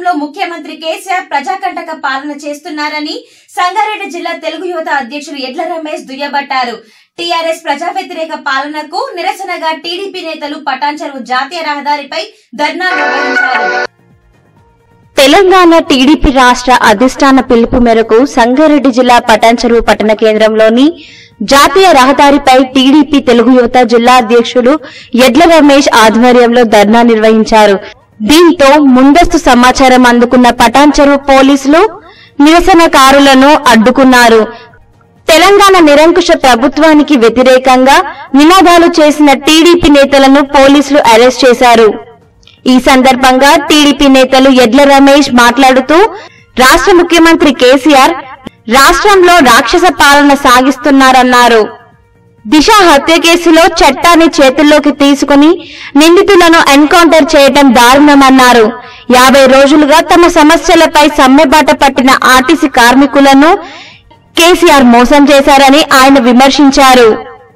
రాష్ట్రంలో ముఖ్యమంత్రి కేసీఆర్ ప్రజాకంటక పాలన చేస్తున్నారని సంగారెడ్డి జిల్లా తెలుగు యువత అధ్యక్షులు ఎడ్ల రమేష్ దుయ్యబట్టారు టీఆర్ఎస్ ప్రజా వ్యతిరేక పాలనకు నిరసనగా టీడీపీ నేతలు పటాన్చెరువు జాతీయ రహదారిపై ధర్నా నిర్వహించారు తెలంగాణ టీడీపీ రాష్ట్ర అధిష్టాన పిలుపు మేరకు సంగారెడ్డి జిల్లా పటాన్చెరువు పట్టణ కేంద్రంలోని జాతీయ రహదారిపై టీడీపీ తెలుగు యువత జిల్లా అధ్యక్షులు ఎడ్ల రమేష్ ఆధ్వర్యంలో ధర్నా నిర్వహించారు దీంతో ముందస్తు సమాచారం అందుకున్న పటాన్చెరువు పోలీసులు నిరసనకారులను అడ్డుకున్నారు తెలంగాణ నిరంకుశ ప్రభుత్వానికి వ్యతిరేకంగా నినాదాలు చేసిన టీడీపీ నేతలను పోలీసులు అరెస్ట్ చేశారు ఈ సందర్భంగా టీడీపీ నేతలు ఎడ్ల రమేష్ మాట్లాడుతూ రాష్ట్ర ముఖ్యమంత్రి కేసీఆర్ రాష్ట్రంలో రాక్షస పాలన సాగిస్తున్నారన్నారు దిశ హత్య కేసులో చట్టాన్ని చేతుల్లోకి తీసుకుని నిందితులను ఎన్కౌంటర్ చేయడం దారుణమన్నారు యాభై రోజులుగా తమ సమస్యలపై సమ్మెబాట పట్టిన ఆర్టీసీ కార్మికులను కేసీఆర్ మోసం చేశారని ఆయన విమర్శించారు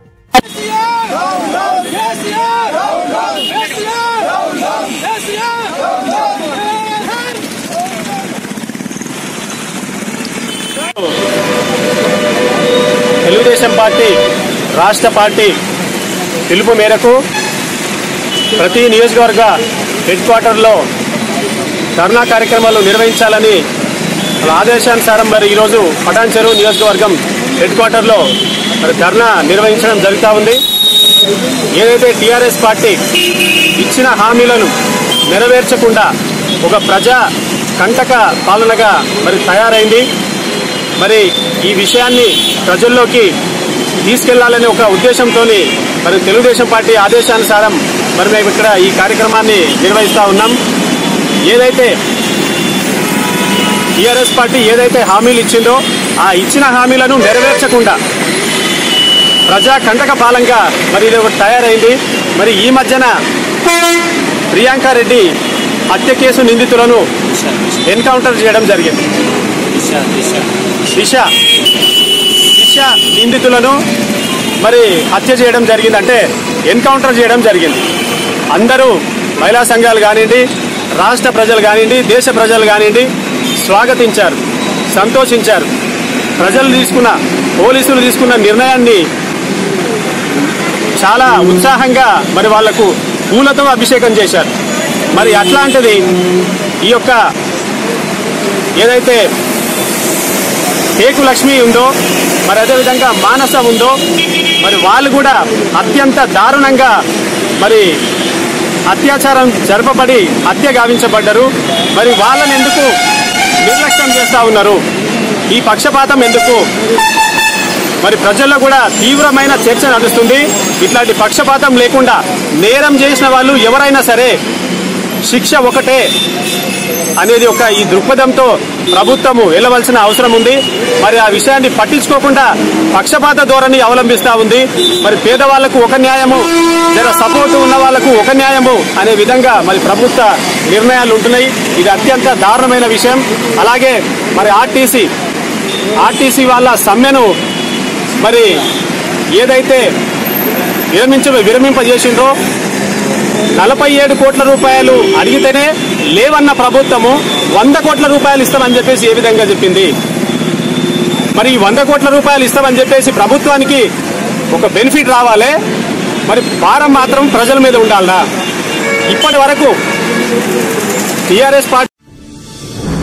తెలుగుదేశం పార్టీ రాష్ట్ర పార్టీ పిలుపు మేరకు ప్రతి నియోజకవర్గ హెడ్ క్వార్టర్లో ధర్నా కార్యక్రమాలు నిర్వహించాలని వాళ్ళ ఆదేశానుసారం మరి ఈరోజు పటాన్ చెరువు నియోజకవర్గం హెడ్ క్వార్టర్లో మరి ధర్నా నిర్వహించడం జరుగుతూ ఉంది ఏదైతే టీఆర్ఎస్ పార్టీ ఇచ్చిన హామీలను నెరవేర్చకుండా ఒక ప్రజా కంటక పాలనగా మరి తయారైంది మరి ఈ విషయాన్ని ప్రజల్లోకి తీసుకెళ్లాలనే ఒక ఉద్దేశంతో మరి తెలుగుదేశం పార్టీ ఆదేశానుసారం మరి మేము ఇక్కడ ఈ కార్యక్రమాన్ని నిర్వహిస్తా ఉన్నాం ఏదైతే టీఆర్ఎస్ పార్టీ ఏదైతే హామీలు ఇచ్చిందో ఆ ఇచ్చిన హామీలను నెరవేర్చకుండా ప్రజా కంటక పాలంగా మరి ఇది ఒకటి తయారైంది మరి ఈ మధ్యన ప్రియాంక రెడ్డి హత్య కేసు నిందితులను ఎన్కౌంటర్ చేయడం జరిగింది దిశ దిశ నిందితులను మరి హత్య చేయడం జరిగిందంటే ఎన్కౌంటర్ చేయడం జరిగింది అందరూ మహిళా సంఘాలు కానివ్వండి రాష్ట్ర ప్రజలు కానివ్వండి దేశ ప్రజలు కానివ్వండి స్వాగతించారు సంతోషించారు ప్రజలు తీసుకున్న పోలీసులు తీసుకున్న నిర్ణయాన్ని చాలా ఉత్సాహంగా మరి వాళ్లకు పూలతో అభిషేకం చేశారు మరి అట్లాంటిది ఈ యొక్క ఏదైతే టేకు లక్ష్మి ఉందో మరి అదేవిధంగా మానస ఉందో మరి వాళ్ళు కూడా అత్యంత దారుణంగా మరి అత్యాచారం జరపబడి హత్య గావించబడ్డారు మరి వాళ్ళని ఎందుకు నిర్లక్ష్యం చేస్తా ఉన్నారు ఈ పక్షపాతం ఎందుకు మరి ప్రజల్లో కూడా తీవ్రమైన చర్చ నడుస్తుంది ఇట్లాంటి పక్షపాతం లేకుండా నేరం చేసిన వాళ్ళు ఎవరైనా సరే శిక్ష ఒకటే అనేది ఒక ఈ దృక్పథంతో ప్రభుత్వము వెళ్ళవలసిన అవసరం ఉంది మరి ఆ విషయాన్ని పట్టించుకోకుండా పక్షపాత ధోరణి అవలంబిస్తా ఉంది మరి పేదవాళ్లకు ఒక న్యాయము జర సపోర్ట్ ఉన్న వాళ్లకు ఒక న్యాయము అనే విధంగా మరి ప్రభుత్వ నిర్ణయాలు ఉంటున్నాయి ఇది అత్యంత దారుణమైన విషయం అలాగే మరి ఆర్టీసీ ఆర్టీసీ వాళ్ళ సమ్మెను మరి ఏదైతే విరమించ విరమింపజేసిండ్రో నలభై ఏడు కోట్ల రూపాయలు అడిగితేనే లేవన్న ప్రభుత్వము వంద కోట్ల రూపాయలు ఇస్తామని చెప్పేసి ఏ విధంగా చెప్పింది మరి ఈ వంద కోట్ల రూపాయలు ఇస్తామని చెప్పేసి ప్రభుత్వానికి ఒక బెనిఫిట్ రావాలి మరి భారం మాత్రం ప్రజల మీద ఉండాలనా ఇప్పటి వరకు టీఆర్ఎస్ పార్టీ